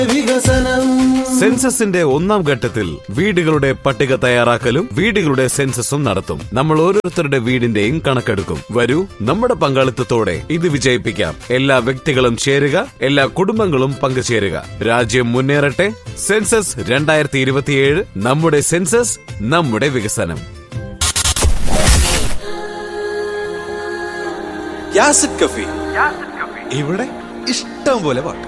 വികസനം സെൻസസിന്റെ ഒന്നാം ഘട്ടത്തിൽ വീടുകളുടെ പട്ടിക തയ്യാറാക്കലും വീടുകളുടെ സെൻസസും നടത്തും നമ്മൾ ഓരോരുത്തരുടെ വീടിന്റെയും കണക്കെടുക്കും വരൂ നമ്മുടെ പങ്കാളിത്തത്തോടെ ഇത് വിജയിപ്പിക്കാം എല്ലാ വ്യക്തികളും ചേരുക എല്ലാ കുടുംബങ്ങളും പങ്കുചേരുക രാജ്യം മുന്നേറട്ടെ സെൻസസ് രണ്ടായിരത്തി ഇരുപത്തിയേഴ് നമ്മുടെ സെൻസസ് നമ്മുടെ വികസനം യാസിഡ് കഫി ഇവിടെ ഇഷ്ടം പോലെ പാട്ട്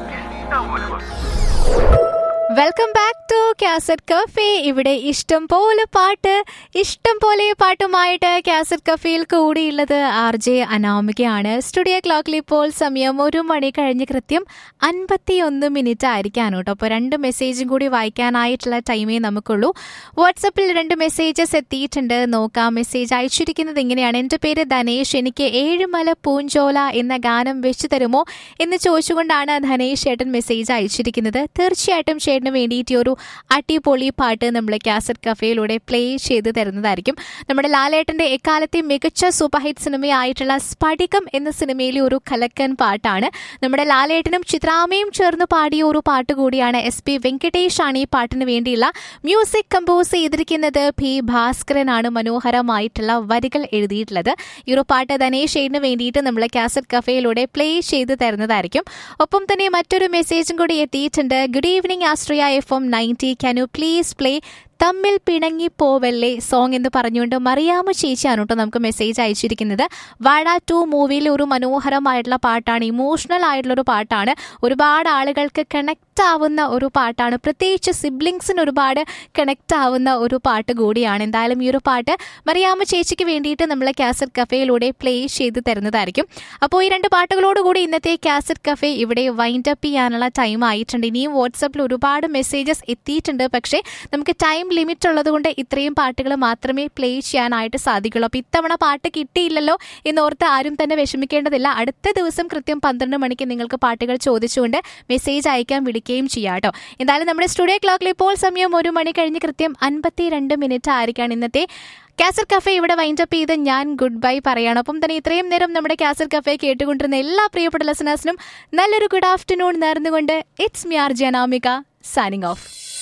welcome back to cassette cafe ഇവിടെ ഇഷ്ടം പോലെ പാട്ട് ഇഷ്ടം പോലെ പാട്ടുമായിട്ട് കാസറ്റ് കഫേയിൽ കൂടിയുള്ളത് ആർ ജെ അനാമികയാണ് സ്റ്റുഡിയോ ക്ലോക്കിൽ ഇപ്പോൾ സമയം ഒരു മണി കഴിഞ്ഞ് കൃത്യം അൻപത്തി ഒന്ന് മിനിറ്റ് ആയിരിക്കാണ് കേട്ടോ അപ്പോൾ രണ്ട് മെസ്സേജും കൂടി വായിക്കാനായിട്ടുള്ള ടൈമേ നമുക്കുള്ളൂ വാട്സപ്പിൽ രണ്ട് മെസ്സേജസ് എത്തിയിട്ടുണ്ട് നോക്കാം മെസ്സേജ് അയച്ചിരിക്കുന്നത് ഇങ്ങനെയാണ് എൻ്റെ പേര് ധനേഷ് എനിക്ക് ഏഴുമല പൂഞ്ചോല എന്ന ഗാനം വെച്ചു തരുമോ എന്ന് ചോദിച്ചുകൊണ്ടാണ് ധനേഷ് ചേട്ടൻ മെസ്സേജ് അയച്ചിരിക്കുന്നത് തീർച്ചയായിട്ടും ചേട്ടന് വേണ്ടിയിട്ട് ഒരു അടിപൊളി പാട്ട് നമ്മൾ കാസറ്റ് കഫേയിലൂടെ പ്ലേ ചെയ്ത് തരുന്നതായിരിക്കും നമ്മുടെ ലാലേട്ടന്റെ എക്കാലത്തെ മികച്ച സൂപ്പർ ഹിറ്റ് സിനിമയായിട്ടുള്ള സ്ഫടികം എന്ന സിനിമയിലെ ഒരു കലക്കൻ പാട്ടാണ് നമ്മുടെ ലാലേട്ടനും ചിത്രാമയും ചേർന്ന് പാടിയ ഒരു പാട്ട് കൂടിയാണ് എസ് പി വെങ്കടേഷ് ആണ് ഈ പാട്ടിന് വേണ്ടിയുള്ള മ്യൂസിക് കമ്പോസ് ചെയ്തിരിക്കുന്നത് പി ഭാസ്കരനാണ് മനോഹരമായിട്ടുള്ള വരികൾ എഴുതിയിട്ടുള്ളത് ഈ ഒരു പാട്ട് ധനേഷ് ചേട്ടന് വേണ്ടിയിട്ട് നമ്മൾ കാസറ്റ് കഫേയിലൂടെ പ്ലേ ചെയ്ത് തരുന്നതായിരിക്കും ഒപ്പം തന്നെ മറ്റൊരു മെസ്സേജും കൂടി എത്തിയിട്ടുണ്ട് ഗുഡ് ഈവനിങ് ആസ്ട്രിയ F M ninety can you please play തമ്മിൽ പിണങ്ങി പോവല്ലേ സോങ് എന്ന് പറഞ്ഞുകൊണ്ട് മറിയാമ ചേച്ചിയാണ് കേട്ടോ നമുക്ക് മെസ്സേജ് അയച്ചിരിക്കുന്നത് വാഴ ടു മൂവിയിലെ ഒരു മനോഹരമായിട്ടുള്ള പാട്ടാണ് ഇമോഷണൽ ആയിട്ടുള്ള ഒരു പാട്ടാണ് ഒരുപാട് ആളുകൾക്ക് കണക്ട് ആവുന്ന ഒരു പാട്ടാണ് പ്രത്യേകിച്ച് സിബ്ലിങ്സിന് ഒരുപാട് കണക്ട് ആവുന്ന ഒരു പാട്ട് കൂടിയാണ് എന്തായാലും ഈ ഒരു പാട്ട് മറിയാമ ചേച്ചിക്ക് വേണ്ടിയിട്ട് നമ്മൾ കാസറ്റ് കഫേയിലൂടെ പ്ലേ ചെയ്ത് തരുന്നതായിരിക്കും അപ്പോൾ ഈ രണ്ട് പാട്ടുകളോടുകൂടി ഇന്നത്തെ കാസറ്റ് കഫേ ഇവിടെ വൈൻഡ് അപ്പ് ചെയ്യാനുള്ള ടൈം ആയിട്ടുണ്ട് ഇനിയും വാട്സപ്പിൽ ഒരുപാട് മെസ്സേജസ് എത്തിയിട്ടുണ്ട് പക്ഷേ നമുക്ക് ടൈം ലിമിറ്റ് ഉള്ളത് കൊണ്ട് ഇത്രയും പാട്ടുകൾ മാത്രമേ പ്ലേ ചെയ്യാനായിട്ട് സാധിക്കുള്ളൂ അപ്പോൾ ഇത്തവണ പാട്ട് കിട്ടിയില്ലല്ലോ എന്നോർത്ത് ആരും തന്നെ വിഷമിക്കേണ്ടതില്ല അടുത്ത ദിവസം കൃത്യം പന്ത്രണ്ട് മണിക്ക് നിങ്ങൾക്ക് പാട്ടുകൾ ചോദിച്ചുകൊണ്ട് മെസ്സേജ് അയക്കാൻ വിളിക്കുകയും ചെയ്യാം കേട്ടോ എന്തായാലും നമ്മുടെ സ്റ്റുഡിയോ ക്ലോക്കിൽ ഇപ്പോൾ സമയം ഒരു മണി കഴിഞ്ഞ് കൃത്യം അൻപത്തി രണ്ട് മിനിറ്റ് ആയിരിക്കാണ് ഇന്നത്തെ കാസർ കഫേ ഇവിടെ വൈൻഡപ്പ് ചെയ്ത് ഞാൻ ഗുഡ് ബൈ പറയാണ് ഒപ്പം തന്നെ ഇത്രയും നേരം നമ്മുടെ കാസർ കഫേ കേട്ടുകൊണ്ടിരുന്ന എല്ലാ പ്രിയപ്പെട്ട ലിസണേഴ്സിനും നല്ലൊരു ഗുഡ് ആഫ്റ്റർനൂൺ നേർന്നുകൊണ്ട് ഇറ്റ്സ് മിയാർ ജനാമിക സൈനിങ് ഓഫ്